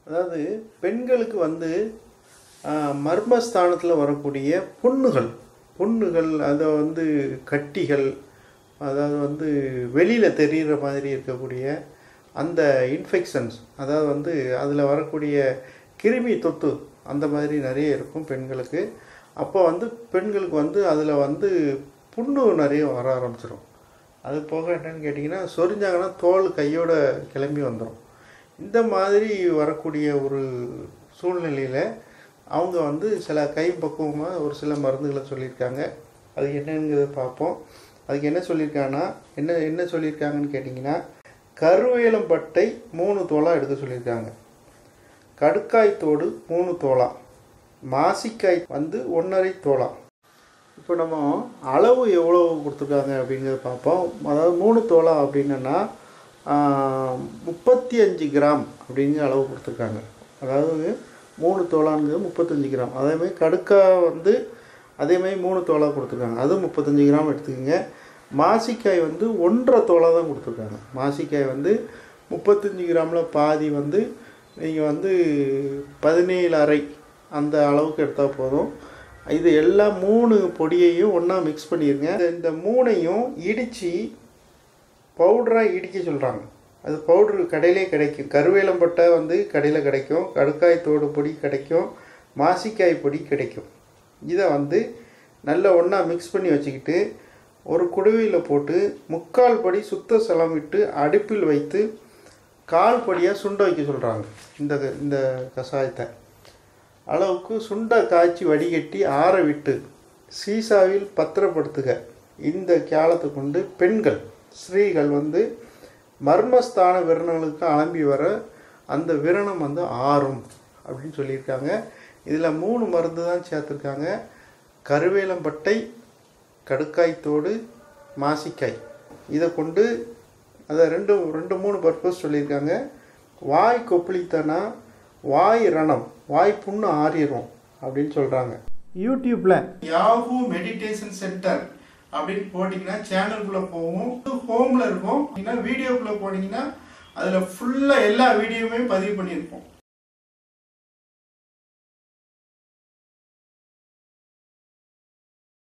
அதாவது பெண்களுக்கு வந்து ஆஹ், மர்மஸ்தானத்தில் வரக்கூடிய புண்ணுகள் புண்ணுகள் அதை வந்து கட்டிகள் அதாவது வந்து வெளியில் தெரிகிற மாதிரி இருக்கக்கூடிய அந்த இன்ஃபெக்ஷன்ஸ் அதாவது வந்து அதில் வரக்கூடிய கிருமி தொத்து அந்த மாதிரி நிறைய இருக்கும் பெண்களுக்கு அப்போ வந்து பெண்களுக்கு வந்து அதில் வந்து புண்ணு நிறைய வர ஆரம்பிச்சிடும் அது போக என்னன்னு கேட்டிங்கன்னா சொரிஞ்சாங்கன்னா தோல் கையோட கிளம்பி வந்துடும் இந்த மாதிரி வரக்கூடிய ஒரு சூழ்நிலையில் அவங்க வந்து சில கை பக்குவமாக ஒரு சில மருந்துகளை சொல்லியிருக்காங்க அது என்னங்கிறத பார்ப்போம் அதுக்கு என்ன சொல்லியிருக்காங்கன்னா என்ன என்ன சொல்லியிருக்காங்கன்னு கேட்டிங்கன்னா கருவேலம்பட்டை மூணு தோலா எடுக்க சொல்லியிருக்காங்க கடுக்காய் தோடு மூணு தோலா மாசிக்காய் வந்து ஒன்றரை தோலா இப்போ நம்ம அளவு எவ்வளோ கொடுத்துருக்காங்க அப்படிங்கிறத பார்ப்போம் அதாவது மூணு தோலா அப்படின்னா முப்பத்தி அஞ்சு கிராம் அப்படிங்கிற அளவு கொடுத்துருக்காங்க அதாவது மூணு தோலாங்கிறது முப்பத்தஞ்சு கிராம் அதேமாதிரி கடுக்காய் வந்து அதேமாதிரி மூணு தோலா கொடுத்துருக்காங்க அதுவும் முப்பத்தஞ்சு கிராம் எடுத்துக்கோங்க மாசிக்காய் வந்து ஒன்றரை தோலா தான் கொடுத்துருக்காங்க மாசிக்காய் வந்து முப்பத்தஞ்சு கிராமில் பாதி வந்து நீங்கள் வந்து பதினேழு அரை அந்த அளவுக்கு எடுத்தால் போதும் இது எல்லா மூணு பொடியையும் ஒன்றா மிக்ஸ் பண்ணிடுங்க இந்த மூணையும் இடித்து பவுடராக இடிக்க சொல்கிறாங்க அது பவுட்ரு கடையிலே கிடைக்கும் கருவேலம்பட்டை வந்து கடையில் கிடைக்கும் கடுக்காய் தோடு பொடி கிடைக்கும் மாசிக்காய் பொடி கிடைக்கும் இதை வந்து நல்லா ஒன்றா மிக்ஸ் பண்ணி வச்சுக்கிட்டு ஒரு குடுவையில் போட்டு முக்கால் படி சுத்த சலம் விட்டு அடுப்பில் வைத்து கால் படியாக சுண்ட வைக்க சொல்கிறாங்க இந்த இந்த கஷாயத்தை அளவுக்கு சுண்ட காய்ச்சி வடிகட்டி ஆற விட்டு சீசாவில் பத்திரப்படுத்துக இந்த கேளத்தை கொண்டு பெண்கள் ஸ்திரீகள் வந்து மர்மஸ்தான விரணங்களுக்கு அலம்பி வர அந்த விரணம் வந்து ஆறும் அப்படின்னு சொல்லியிருக்காங்க இதில் மூணு மருந்து தான் சேர்த்துருக்காங்க கருவேலம்பட்டை கடுக்காய்த்தோடு மாசிக்காய் இதை கொண்டு அதை ரெண்டு ரெண்டு மூணு பர்பஸ் சொல்லியிருக்காங்க வாய் கொப்பளித்தனா வாய் ரணம் வாய் புண்ணு ஆறிடும் அப்படின்னு சொல்கிறாங்க யூடியூப்பில் யாஹூ மெடிடேஷன் சென்டர் அப்படின்னு போட்டிங்கன்னா சேனலுக்குள்ளே போகும் ஹோமில் இருக்கும் இல்லைன்னா வீடியோக்குள்ளே போனீங்கன்னா அதில் ஃபுல்லாக எல்லா வீடியோவுமே பதிவு பண்ணியிருப்போம்